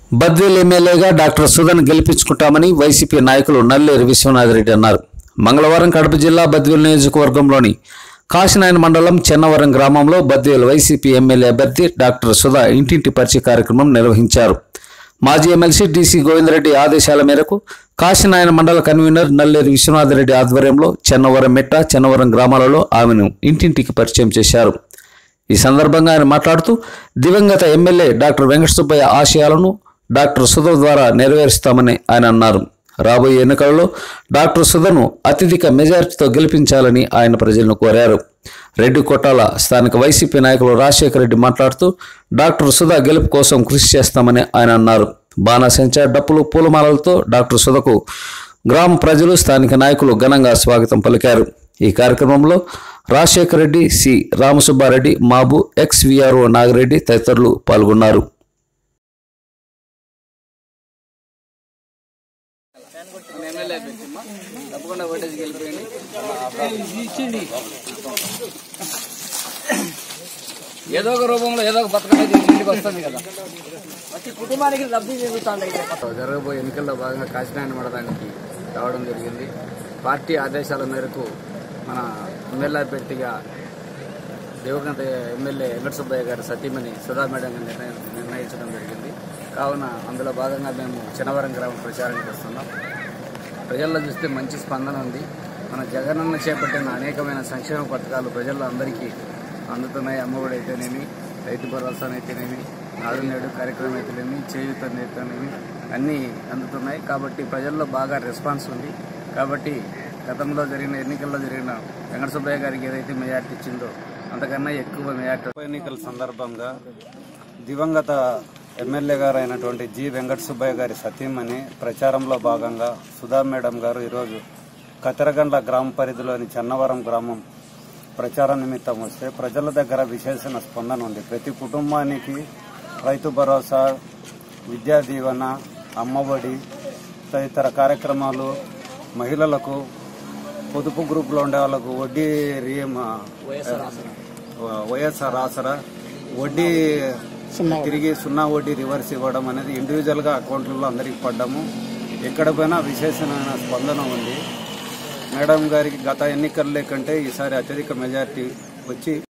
బద్వేల్ ఎమ్మెల్యేగా doctor Sudhan గెలిపించుకుంటామని YCP నాయకులు నల్లేరు విశ్వనాథరెడ్డి అన్నారు మంగళవారం కడప జిల్లా బద్వేల్ నియోజకవర్గంలోని కాశీనాయన మండలం చెన్నవరం గ్రామంలో బద్వేల్ వైసీపీ ఎమ్మెల్యే అభ్యర్థి డాక్టర్ సుధా ఇంటింటి పరిచయ కార్యక్రమం నిర్వహించారు మాజీ ఎమ్మెల్సీ డీసీ గోవిందరెడ్డి ఆదేశాల మేరకు కాశీనాయన మండల కన్వీనర్ నల్లేరు విశ్వనాథరెడ్డి ఆధ్వర్యంలో చెన్నవరం మెట్ట చెన్నవరం గ్రామాలలో ఆమెను ఇంటింటికి పరిచయం చేశారు ఈ సందర్భంగా ఆయన మాట్లాడుతూ దివంగత ఎమ్మెల్యే డాక్టర్ వెంకట సుబ్బయ్య ఆశయాలను డాక్టర్ సుధ ద్వారా నెరవేరుస్తామని ఆయన అన్నారు రాబోయే ఎన్నికలలో డాక్టర్ సుధను అత్యధిక మెజారిటీతో గెలిపించాలని ఆయన ప్రజలను కోరారు రెడ్డి కొట్టాల స్థానిక వైసీపీ నాయకులు రాజశేఖర రెడ్డి మాట్లాడుతూ డాక్టర్ సుధా గెలుపు కోసం కృషి చేస్తామని ఆయన అన్నారు బాణాసంచా డప్పులు పూలమాలలతో డాక్టర్ సుధకు గ్రామ ప్రజలు స్థానిక నాయకులు ఘనంగా స్వాగతం పలికారు ఈ కార్యక్రమంలో Rajasekhara Reddy C Ramasubbareddy Mabu ex VRO Nagireddy తదితరులు పాల్గొన్నారు మన ఎమ్మెల్యే అభ్యర్థిమ్మా తప్పకుండా ఓటేసి గెలిపోయింది ఏదో ఒక రూపంలో ఏదో ఒక పథకం అయితే ఇంటికి వస్తుంది కదా ప్రతి కుటుంబానికి లబ్ధి చెందుతుంది జరగబోయే ఎన్నికల్లో భాగంగా కాశీనాయన మండలానికి రావడం జరిగింది పార్టీ ఆదేశాల మేరకు మన ఎమ్మెల్యే అభ్యర్థిగా దివంగత ఎమ్మెల్యే వెంకట సుబ్బయ్య గారి సతీమణి సుధా మేడం గారిని నిర్ణయం నిర్ణయించడం జరిగింది కావున అందులో భాగంగా మేము చిన్నవరం గ్రామం ప్రచారానికి వస్తున్నాం ప్రజల్లో చూస్తే మంచి స్పందన ఉంది మన జగనన్న చేపట్టిన అనేకమైన సంక్షేమ పథకాలు ప్రజల్లో అందరికీ అందుతున్నాయి అమ్మఒడి అయితేనేమి రైతు భరోసానైతేనేమి నాడు నేడు కార్యక్రమం అయితేనేమి చేయూత అయితేనేమి అన్నీ అందుతున్నాయి కాబట్టి ప్రజల్లో బాగా రెస్పాన్స్ ఉంది కాబట్టి గతంలో జరిగిన ఎన్నికల్లో జరిగిన వెంకట సుబ్బయ్య గారికి ఏదైతే మెజార్టీ ఇచ్చిందో అంతకన్నా ఎక్కువ మెజార్టీ ఉప ఎన్నికల సందర్భంగా దివంగత ఎమ్మెల్యే గారు అయినటువంటి జి వెంకట సుబ్బయ్య గారి సతీమణి ప్రచారంలో భాగంగా సుధా మేడం గారు ఈరోజు కతెరగండ్ల గ్రామ పరిధిలోని చెన్నవరం గ్రామం ప్రచార నిమిత్తం వస్తే ప్రజల దగ్గర విశేషణ స్పందన ఉంది ప్రతి కుటుంబానికి రైతు భరోసా విద్యా దీవెన అమ్మఒడి తదితర కార్యక్రమాలు మహిళలకు పొదుపు గ్రూపులో ఉండే వాళ్ళకు వడ్డీ రియం వైఎస్ఆర్ ఆసరా వడ్డీ తిరిగి సున్నా వడ్డీ రివర్స్ ఇవ్వడం అనేది ఇండివిజువల్ గా అకౌంట్లలో అందరికి పడ్డము ఎక్కడ పోయినా విశేషమైన స్పందన ఉంది మేడం గారికి గత ఎన్నికల్లో కంటే ఈసారి అత్యధిక మెజార్టీ వచ్చి